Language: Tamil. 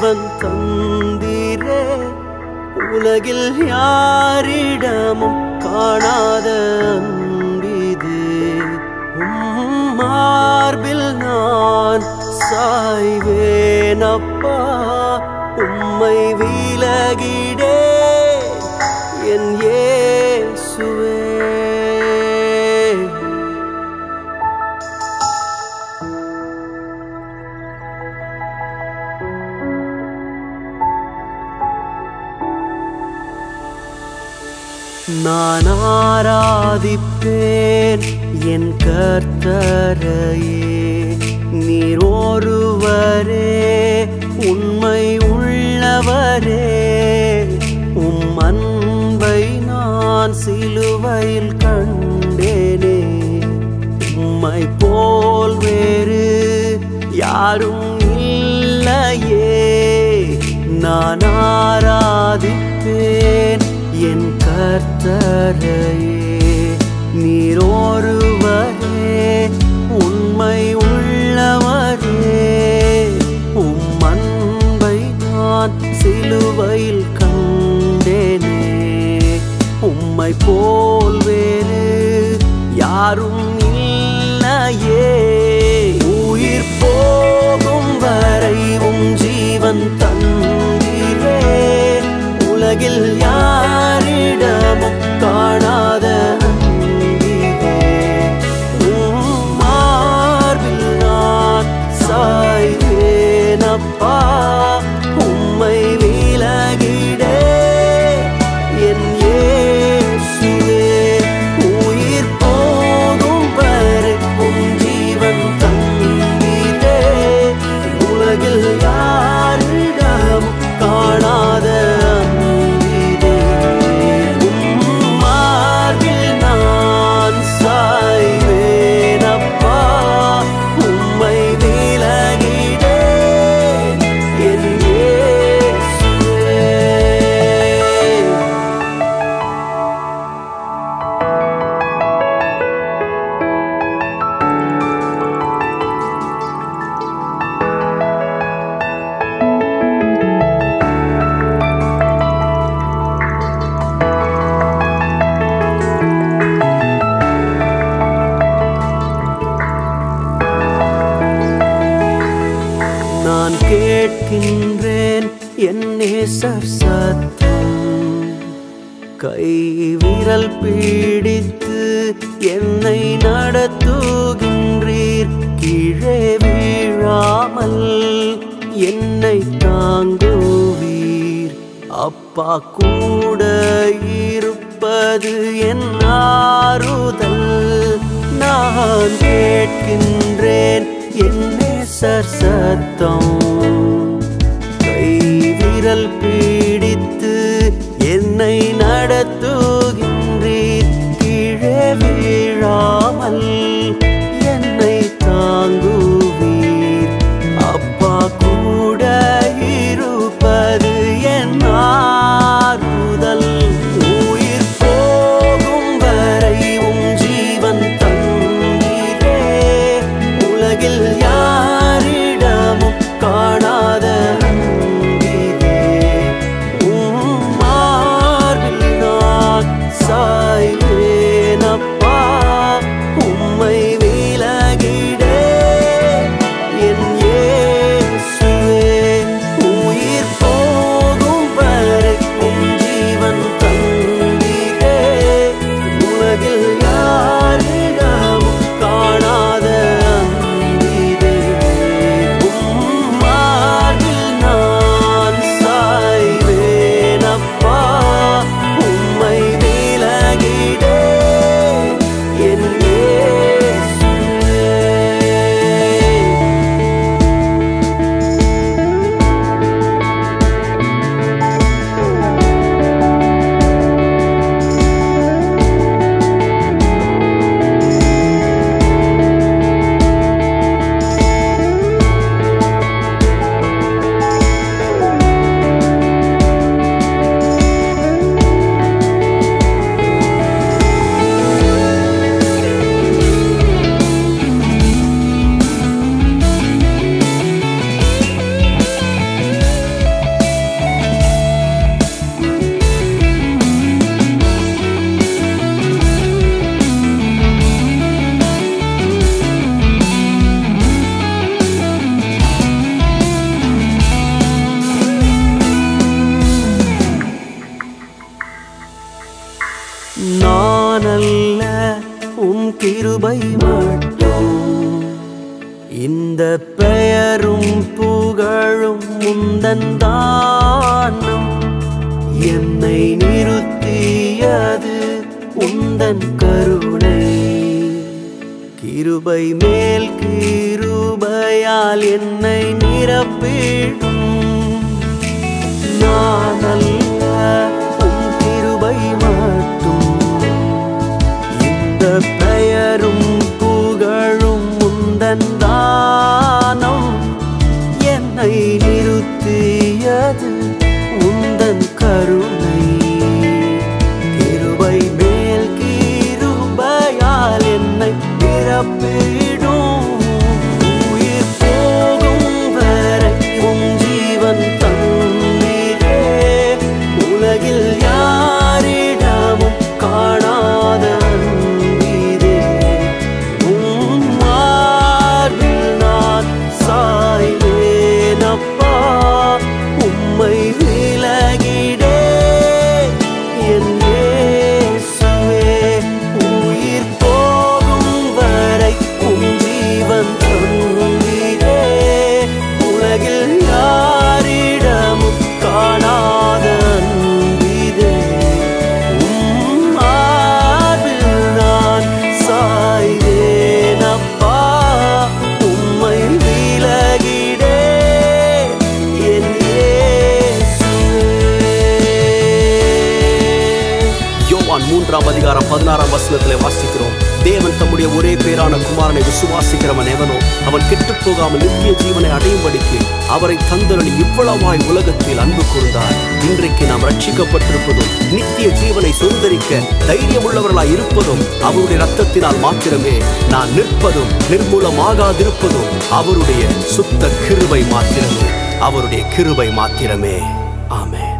ஜீவன் தந்தீரே உலகில் யாரிடமும் காணாத அன்பிது உம் மார்பில் நான் சாய்வேன் அப்பா உம்மை விலகிடே என் இயேசுவே நான் ஆராதிப்பேன் என் கர்த்தரையே நீர் ஒருவரே உண்மை உள்ளவரே உம் அன்பை நான் சிலுவையில் கண்டேனே உம்மை போல் வேறு யாரும் இல்லையே நான் ஆராதிப்பேன் என் கர்த்தரையே நீர் ஒருவரே உண்மை உள்ளவரே உம் அன்பை நான் சிலுவையில் கண்டேனே உம்மை போல் வேறு யாரும் இல்லையே உயிர் போகும் வரை உம் ஜீவன் தந்தீரே உலகில் யாரிடமும் காணாத அன்பிலே உம் மார்பில் நான் சாய்வேன் அப்பா உம்மை விலகிடே என் இயேசுவே உயிர் போகும் வரை உம் ஜீவன் தந்தீரே உலகில் யாரிடம் காணாத அன்பிலே உம் மார்பில் நான் சாய்வேன் அப்பா உம்மை விலகிடே என் இயேசுவே நான் கேட்கின்றேன் என் நேசர் சத்தம் கை விரல் பிடித்து என்னை நடத்துகின்றீர் கீழே வீழாமல் என்னை தாங்குவீர் அப்பா கூட இருப்பது என் ஆறுதல் நான் கேட்கின்றேன் என் நேசர் சத்தம் கை விரல் பிடித்து என்னை நடத்துகின்றீர் கீழே வீழாமல் என்னை தாங்குவீர் அப்பா கூட இருப்பது என் ஆறுதல் உயிர் போகும் வரை உம் ஜீவன் தந்தீரே உலகில் யாரிடமும் பெயரும் புகழும் முந்தன் தானம் என்னை நிறுத்தியது உந்தன் கருணை கிருபை மேல் கிருபையால் என்னை நிரப்பிடும் நான் அல்ல உன் கிருபை மட்டும் இந்த பெயரும் புகழும் முந்தன் தானம் என்னை நிறுத்தியது உந்தன் கருணை கிருபை மேல் கிருபையால் என்னை நிரப்பிடும் உயிர் போகும் வரை உன் ஜீவன் தந்தீரே உலகில் யாரிடமும் காணாத அன்பீரே உம் மார்பில் நான் சாய்வேனப்பா உம்மை விலகிடே என் இயேசுவே உயிர் போகும் வரை உம் ஜீவன் தந்தீரே உலகில் யாரிடமும் காணாத அன்பிதே உம் மார்பில் நான் சாய்வேனப்பா உம்மை விலகிடே என் இயேசுவே யோவான் மூன்றாம் அதிகாரம் பதினாறாம் வசனத்திலே வாசிக்கிறோம் தேவன் தம்முடைய ஒரே பேரான குமாரனை விசுவாசிக்கிறவன் எவனோ அவன் கெட்டுப் போகாமல் நித்திய ஜீவனை அடையும்படிக்கு அவரை தந்தரளி இவ்வளவாய் உலகத்தில் அன்பு கூர்ந்தார் இன்றைக்கு நாம் ரட்சிக்கப்பட்டிருப்பதும் நித்திய ஜீவனை சுதந்திரிக்க தைரியம் உள்ளவர்களாய் இருப்பதும் அவருடைய ரத்தத்தினால் மாத்திரமே நான் நிற்பதும் நிர்மூலமாகாதிருப்பதும் அவருடைய சுத்த கிருபை மாத்திரமே அவருடைய கிருபை மாத்திரமே ஆமென்